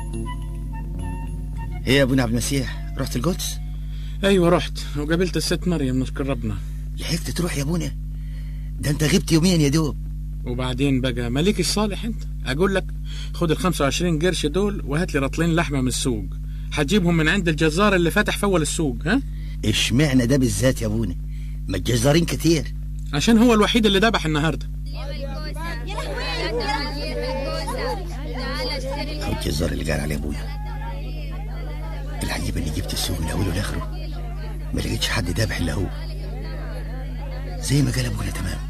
ايه يا ابونا عبد المسيح رحت القدس ايوه رحت وقابلت الست مريم نشكر ربنا لحقت تروح يا ابونا ده انت غبت يومين يا دوب وبعدين بقى مالك الصالح انت اقول لك خد ال 25 قرش دول وهات لي رطلين لحمه من السوق هتجيبهم من عند الجزار اللي فاتح في اول السوق ها اشمعنى ده بالذات يا ابونا ما الجزارين كتير عشان هو الوحيد اللي ذبح النهارده هو الجزار اللي قال عليه ابويا العجيب اني جبت السوق من اوله لاخره ما لقيتش حد ذابح الا هو زي ما قال ابونا تمام